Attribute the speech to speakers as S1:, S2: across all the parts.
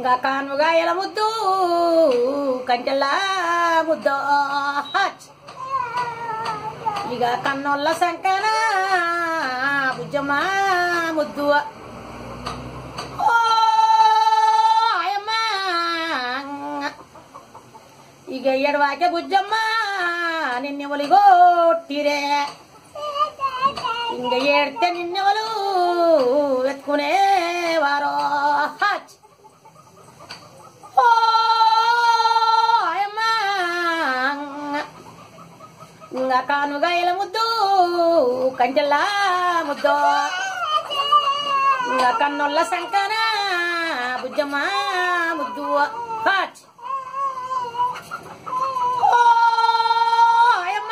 S1: ఇంకా కానుగా ఎల ముద్దు కంచెల్లా ముద్దు హచ్. ఇక కన్నోళ్ళ సంకన బుజ్జమ్మ ముద్దు ఓ ఆయమ్మ ఇక ఎడవాకే బుజ్జమ్మ నిన్నెవలిగోట్టిరే ఇంక ఏడితే నిన్నెవలు ఎత్తుకునేవారో హచ్. ఓ ఆయమ్మ ఇంకా కానుగాయల ముద్దు కంచెల్లా ముద్దు ఇంకా కన్నొల్ల సంకన బుజ్జమ్మ ముద్దు హచ్. ఓ ఆయమ్మ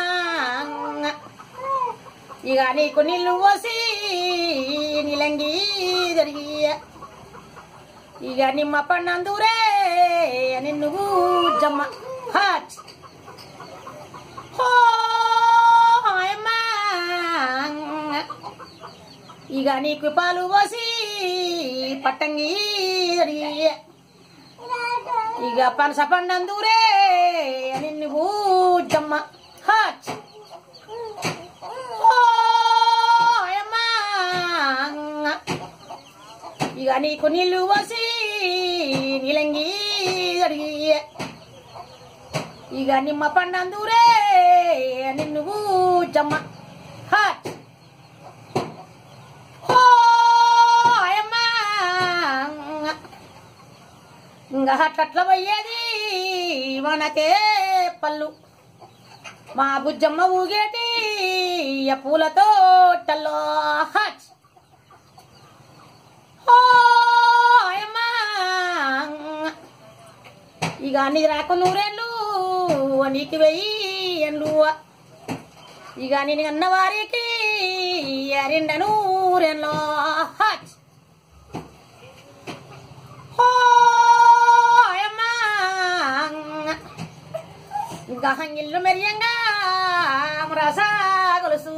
S1: ఇక నీకు నీళ్ళు పోసి నీలంగి జరిగి ఇక నిమ్మ పన్నందురే నిన్ను జమ్మ హాచ్ ఓ ఆయమ్మ ఇక నీకు పాలు పోసి పట్టంగి జరిగి ఇక పనస పండందురే నిన్ను జమ్మ హాచ్ ఓ ఆయమ్మ ఇక నీకు నీళ్ళు పోసి నీలంగి జరిగి ఇక నిమ్మ పండందురే నిన్ను జమ్మ హాచ్ ఓ ఆయమ్మ ఇంకా అట్లట్ల పోయేది మనకే పళ్ళు మా బుజ్జమ్మ ఊగేటి ఆ పూలతో టల్లో హచ్ ఓ ఆయమ్మ ఇక నీ రాకు నూరేళ్ళు నీకు వెయ్యి ఎండ్లు ఇక నేను అన్న వారికి రెండ నూరెళ్ళు హచ్ ఓ ఆయమ్మ ఇంకా హంగిల్లు మెరియంగా రసా గొలుసు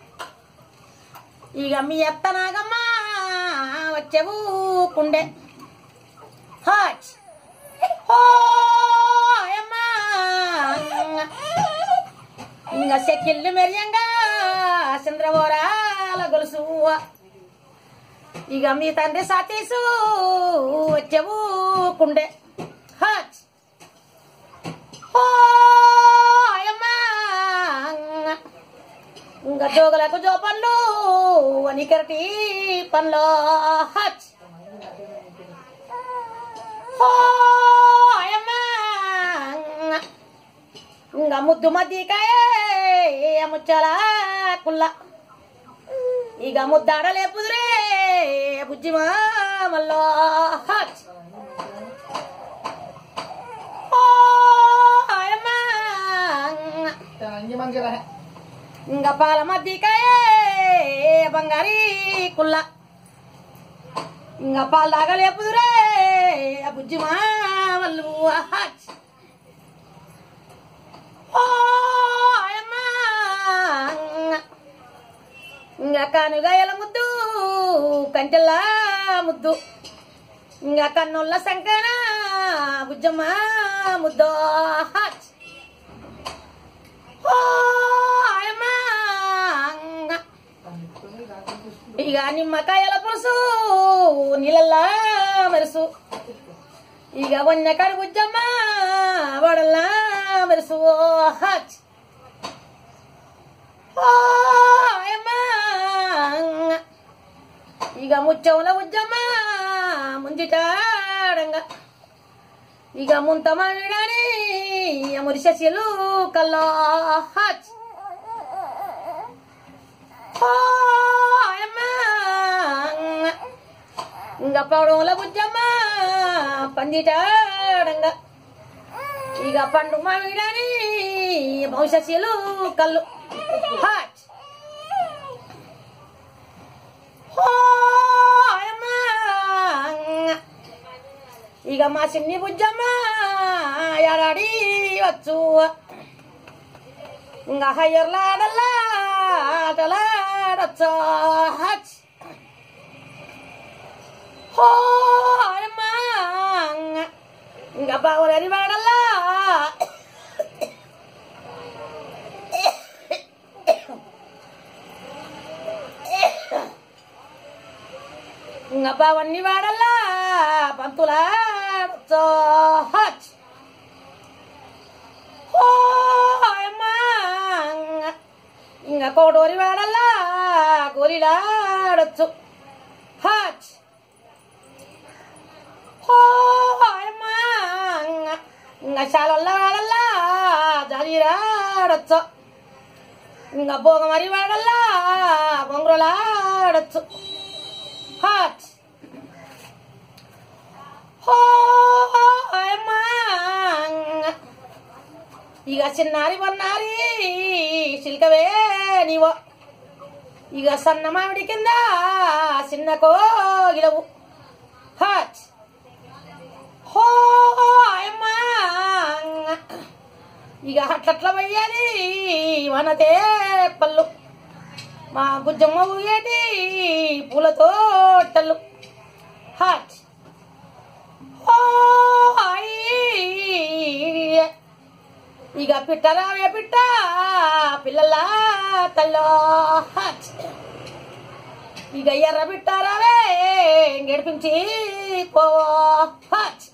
S1: ఇక మీ అత్త నాగమ్మ వచ్చేవు కుండే హాచ్ ఓ ఆయమ్మ ఇంకా సెక్కిళ్ళు మెరియంగా చంద్రవోరాల గొలుసు ఇక మీ తండ్రి సాతీసు వచ్చేవు కుండే హాచ్ ఓ ఆయమ్మ ఇంకా జోగులకు జో పండ్లు వనికరటి పండ్లు హచ్ ఓ ఆయమ్మ ఇంకా ముద్దు మద్దికాయ ముచ్చల కుల్ల ఇక ముద్దాడలే పుదురే బుజ్జిమా మల్లో హచ్ ఓ ఆయమ్మ ఇంకా పాల మద్దికాయ బంగారి కుల్ల ఇంకా పాలు తాగలేపుదురే బుజ్జి మామల్లు హచ్ ఓ ఆయమ్మ ఇంకా కానుగాయల ముద్దు కంచెల్లా ముద్దు ఇంకా కన్నుల్ల సంకన బుజ్జమ్మ ముద్దు హచ్ ఓ ఆయమ్మ ఇక నిమ్మకాయల పులుసు నీళ్ళల్లా మెరుసు ఇక వన్నకాడు బుజ్జమ్మ వడల్లా మెరుసు హచ్ ఓ ఆయమ్మ ఇక ముచ్చవుల బుజ్జమ్మ ముంజిటాడంగా ఇక ముంత మామిడాని మురిసెలు కల్లా హచ్ ఓ ఆయమ్మ ఇంకా పౌడంల బుజ్జమ్మ పందిటాడంగా ఇక పండు మామిడాని భవిష్యత్తులు కళ్ళు హచ్ ఓ ఆయమ్మ ఇక మా చిన్ని బుజ్జమ్మ ఎడాడి వచ్చు ఇంకా హయ్యర్లాడల్లా ఆటలాడచ్చు హచ్ ఓ ఆయమ్మ ఇంకా బావులని వాడల్లా ఇంకా బావన్ని వాడల్లా పంతులా హచ్ ఓ అమ్మా ఇంకా కోడోరి వాడల్లా గోలిలాడొచ్చు హచ్ ఓ అమ్మా ఇంకా శాలల్లా వాడల్లా జారీరాడొచ్చు ఇంకా భోగమరి వాడల్లా బొంగురలాడొచ్చు హచ్ ఓ అమ్మా ఇక చిన్నారి వన్నారి చిలకవే నీవో ఇక సన్న మామిడి కింద చిన్న కోగిలవు హచ్ హో అమ్మా ఇక అట్లట్ల పోయాలి మనతే పళ్ళు మా గుజ్జమ్మ ఊగేటి పూల తోటలు హచ్ ఓ అయ్య. ఇక పిట్టరావే పిట్ట పిల్లల తల్లో హచ్. ఇక ఎర్ర పిట్టారావే గడిపించి పో హచ్.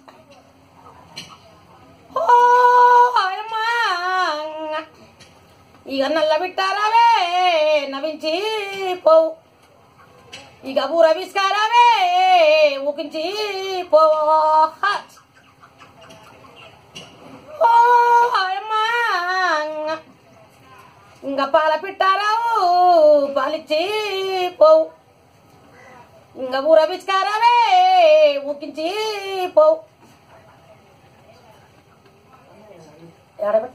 S1: ఓ అమ్మా. ఇక నల్ల బిట్టారావే నవ్వించి పోవు ఇక ఊర విస్కారావే ఊకించి పో హచ్. ఓ అమ్మా. ఇంకా పాల పిట్టారావు పాలిచ్చి పోవు ఇంకా ఊర విస్కారావే ఊకించి పోవు ఎడబెట్ట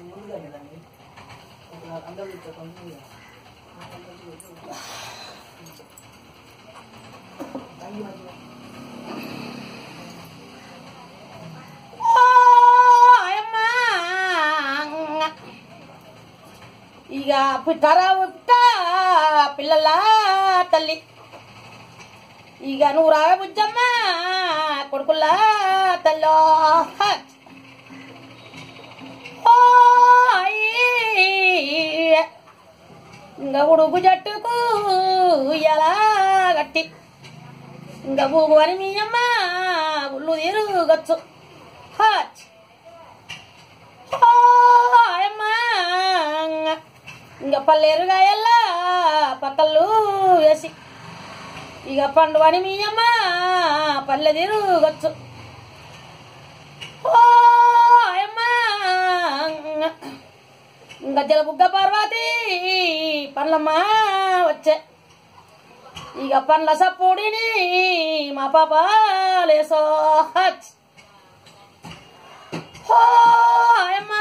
S1: ఓ అమ్మా. ఇక పుట్టారా పుట్ట పిల్లల తల్లి ఇక నువ్వు రావే బుజ్జమ్మ కొడుకుల్లా తల్లో హచ్. ఓ అయ్య. ఇంకా ఉడుగు జట్టుకు ఎలా గట్టి ఇంకా భూగు అని మీ అమ్మ ఉల్లు తిరుగచ్చు హచ్ ఓ అమ్మా. ఇంకా పల్లేరుగా ఎల్లా పక్కళ్ళు వేసి ఇక పండు అని మీ అమ్మ పల్లె తిరుగచ్చు ఓ అమ్మా. ఇంకా జలబుగ్గ పార్వతి పండ్లమ్మ వచ్చే ఇక పండ్ల సప్పుడిని మా పాప లేసో హచ్ ఓ అమ్మా.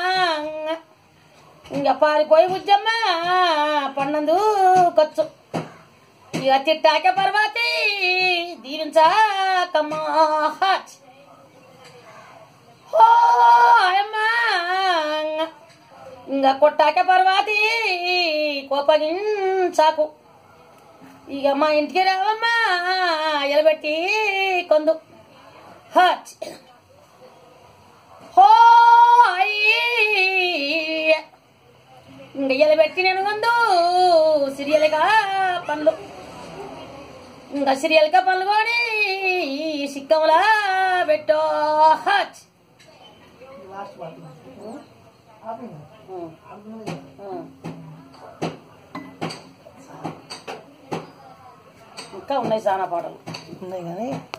S1: ఇంకా పారిపోయి బుజ్జమ్మ పండందు కొచ్చు ఇక తిట్టాక పర్వతి దీవించాకమ్మ హచ్ ఓ అమ్మా. ఇంకా కొట్టాక పర్వాతి కోపగించాకు ఇక మా ఇంటికి రావమ్మా ఎలబెట్టి కొందు హచ్ హో అయ్య. ఇంక ఎలబెట్టి నేను కొందు సిరియల్గా పండ్లు ఇంకా సిరియల్గా పండ్లు కొని సిక్కములా పెట్టో హచ్ ఇంకా ఉన్నాయి చాలా పాటలు
S2: ఉన్నాయి కానీ